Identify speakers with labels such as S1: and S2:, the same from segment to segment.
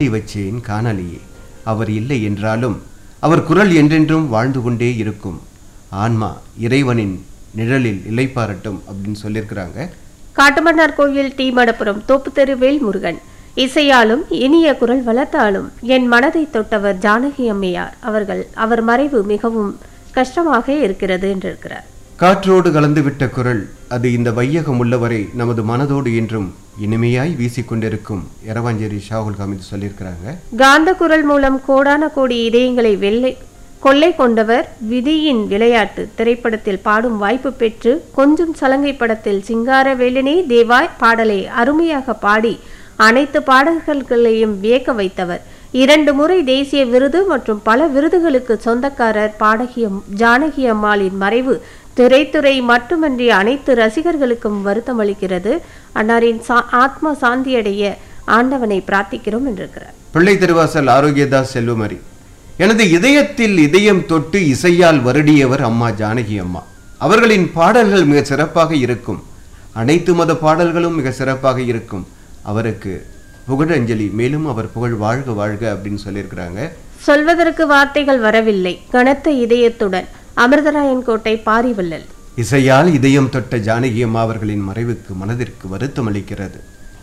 S1: வச்சேன் காணலியே அவர் இல்லை என்றாலும் அவர் குரல் என்றென்றும் வாழ்ந்து கொண்டே இருக்கும் ஆன்மா இறைவனின் நிழலில் இலைப்பாரட்டும் அப்படின்னு சொல்லியிருக்கிறாங்க
S2: காட்டுமன்னார் கோயில் டி மடப்புரம் தோப்புத்தெரு வேல்முருகன் இசையாலும் இனிய குரல் வளர்த்தாலும் என் மனதை தொட்டவர் ஜானகி அம்மையார் அவர்கள் அவர் மறைவு மிகவும் கஷ்டமாக இருக்கிறது என்றிருக்கிறார்
S1: காற்றோடு கலந்துவிட்ட குரல் அது இந்த வையகம் உள்ளவரை நமது மனதோடு என்றும் இனிமையாய் வீசிக்கொண்டிருக்கும் எரவாஞ்சேரி ஷாகுல் ஹமீது சொல்லியிருக்கிறாங்க
S2: காந்த குரல் மூலம் கோடான கோடி இதயங்களை வெள்ளை கொள்ளை கொண்டவர் விதியின் விளையாட்டு திரைப்படத்தில் பாடும் வாய்ப்பு பெற்று கொஞ்சம் சலங்கை படத்தில் சிங்கார வேலனே தேவாய் பாடலை அருமையாக பாடி அனைத்து பாடல்களையும் வியக்க வைத்தவர் இரண்டு முறை தேசிய விருது மற்றும் பல விருதுகளுக்கு சொந்தக்காரர் பாடகி அம்- ஜானகி அம்மாளின் மறைவு திரைத்துறை மட்டுமன்றி அனைத்து ரசிகர்களுக்கும் வருத்தம் அளிக்கிறது அன்னாரின் சா ஆத்மா சாந்தியடைய ஆண்டவனை பிரார்த்திக்கிறோம் என்றிருக்கிறார்
S1: பிள்ளை திருவாசல் ஆரோக்கியதாஸ் செல்வமரி எனது இதயத்தில் இதயம் தொட்டு இசையால் வருடியவர் அம்மா ஜானகி அம்மா அவர்களின் பாடல்கள் மிக சிறப்பாக இருக்கும் அனைத்து மத பாடல்களும் மிக சிறப்பாக இருக்கும் அவருக்கு புகழஞ்சலி மேலும் அவர் புகழ் வாழ்க வாழ்க அப்படின்னு சொல்லியிருக்கிறாங்க
S2: சொல்வதற்கு வார்த்தைகள் வரவில்லை கனத்த இதயத்துடன் அமிர்தராயன் கோட்டை பாரிவள்ளல்
S1: இசையால் இதயம் தொட்ட ஜானகி அம்மா அவர்களின் மறைவுக்கு மனதிற்கு வருத்தம் அளிக்கிறது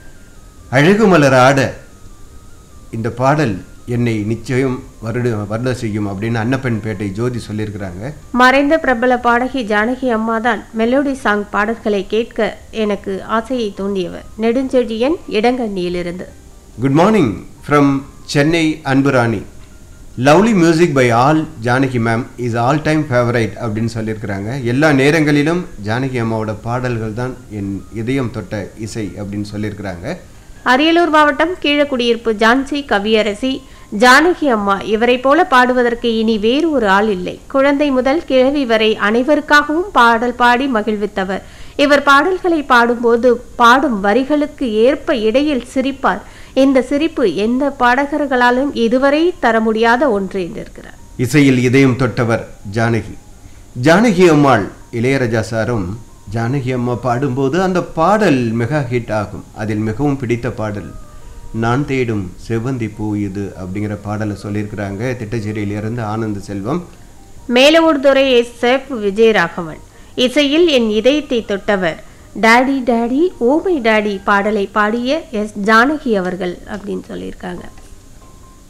S1: அழகு மலர் ஆட இந்த பாடல் என்னை நிச்சயம் வருட வருட செய்யும் அப்படின்னு அன்னப்பெண் பேட்டை ஜோதி சொல்லியிருக்கிறாங்க
S2: மறைந்த பிரபல பாடகி ஜானகி அம்மாதான் மெலோடி சாங் பாடல்களை கேட்க எனக்கு ஆசையை தூண்டியவர் நெடுஞ்செழியன் இடங்கண்ணியிலிருந்து
S1: good morning from Chennai Anburani lovely music by all Janaki ma'am is all time favourite அப்படின்னு சொல்லியிருக்கிறாங்க எல்லா நேரங்களிலும் ஜானகி அம்மாவோட பாடல்கள் தான் என் இதயம் தொட்ட இசை அப்படின்னு சொல்லியிருக்கிறாங்க
S2: அரியலூர் மாவட்டம் கீழக்குடியிருப்பு ஜான்சி கவியரசி ஜானகி அம்மா இவரை போல பாடுவதற்கு இனி வேறு ஒரு ஆள் இல்லை குழந்தை முதல் கிழவி வரை அனைவருக்காகவும் பாடல் பாடி மகிழ்வித்தவர் இவர் பாடல்களை பாடும்போது பாடும் வரிகளுக்கு ஏற்ப இடையில் சிரிப்பார் இந்த சிரிப்பு எந்த பாடகர்களாலும் இதுவரை தர முடியாத ஒன்று என்றிருக்கிறார்
S1: இசையில் இதயம் தொட்டவர் ஜானகி ஜானகி அம்மாள் இளையராஜா சாரும் ஜானகி அம்மா பாடும்போது அந்த பாடல் மெகா ஹிட் ஆகும் அதில் மிகவும் பிடித்த பாடல் நான் தேடும் செவ்வந்தி பூ இது அப்படிங்கிற பாடலை சொல்லியிருக்கிறாங்க திட்டச்சேரியிலிருந்து ஆனந்த செல்வம்
S2: மேலவூர்துறை எஸ் எஃப் விஜயராகவன் இசையில் என் இதயத்தை தொட்டவர் டாடி டாடி ஓமை டாடி பாடலை பாடிய எஸ் ஜானகி அவர்கள் அப்படின்னு சொல்லியிருக்காங்க